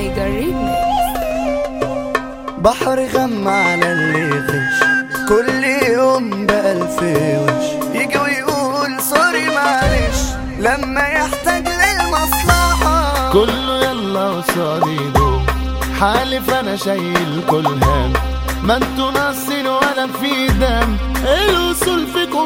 ميجا ريميكس بحر غم على اللي غش كل يوم بألف وش يجي ويقول سوري معلش لما يحتاج للمصلحة كله يلا وصادي دوم حالف انا شايل كل هم ما انتوا ناقصين ولا في دم الوصول فيكم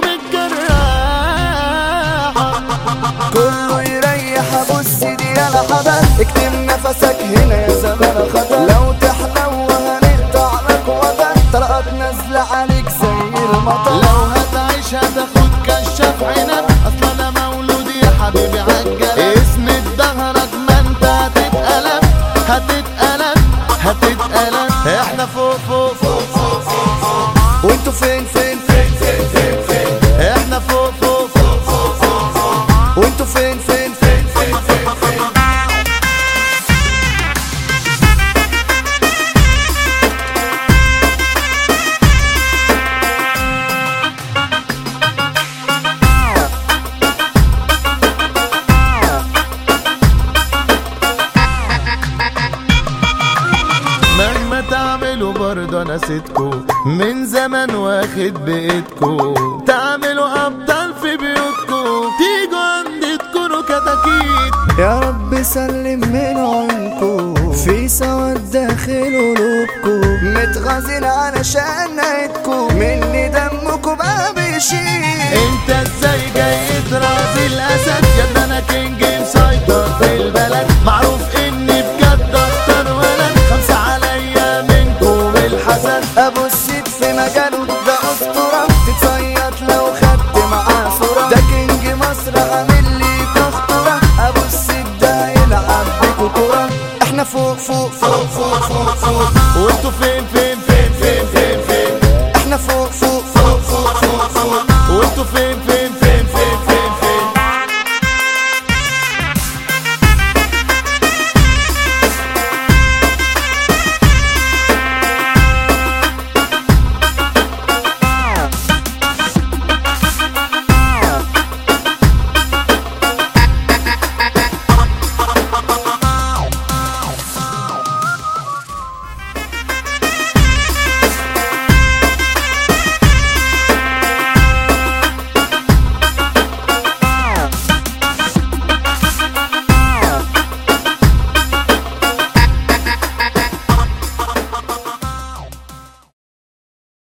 الجراحة كله يريح ابص دي يا حبل اكتم نفسك هنا يا زمان خطر لو تحلو هنقطع لك وطن طلقات نازلة عليك زي المطر لو هتعيش هتاخد كشاف عنب اصلا انا مولود يا حبيبي عالجلد اسند ظهرك ما انت هتتقلب هتتقلب هتتقلب احنا فوق فوق فوق فوق فوق, فوق. وانتوا فين فين فين فين فين فين احنا فوق فوق فوق فوق فوق, فوق. وانتوا فين فين فين فين فين فين مهما تعملوا برضه انا سيدكو من زمان واخد بايدكو تعملوا ابطال في بيوتكو تيجوا عندي تكونوا كتاكيت يا رب سلم من عينكو في سواد داخل قلوبكو متغازين علشان نايتكو مني دمكو بقى بيشيل انت ازاي جاي ترازي الاسد يا ده انا كينج مسيطر في البلد معروف اني بجد اختار ولد خمسة عليا منكم الحسد ابو السيد في مجاله ده اسطوره تتصيط لو خدت معاه صوره ده كينج مصر عامل لي خطوره ابو السيد ده هيلعب بيكو كوره احنا فوق فوق فوق فوق فوق فوق وانتوا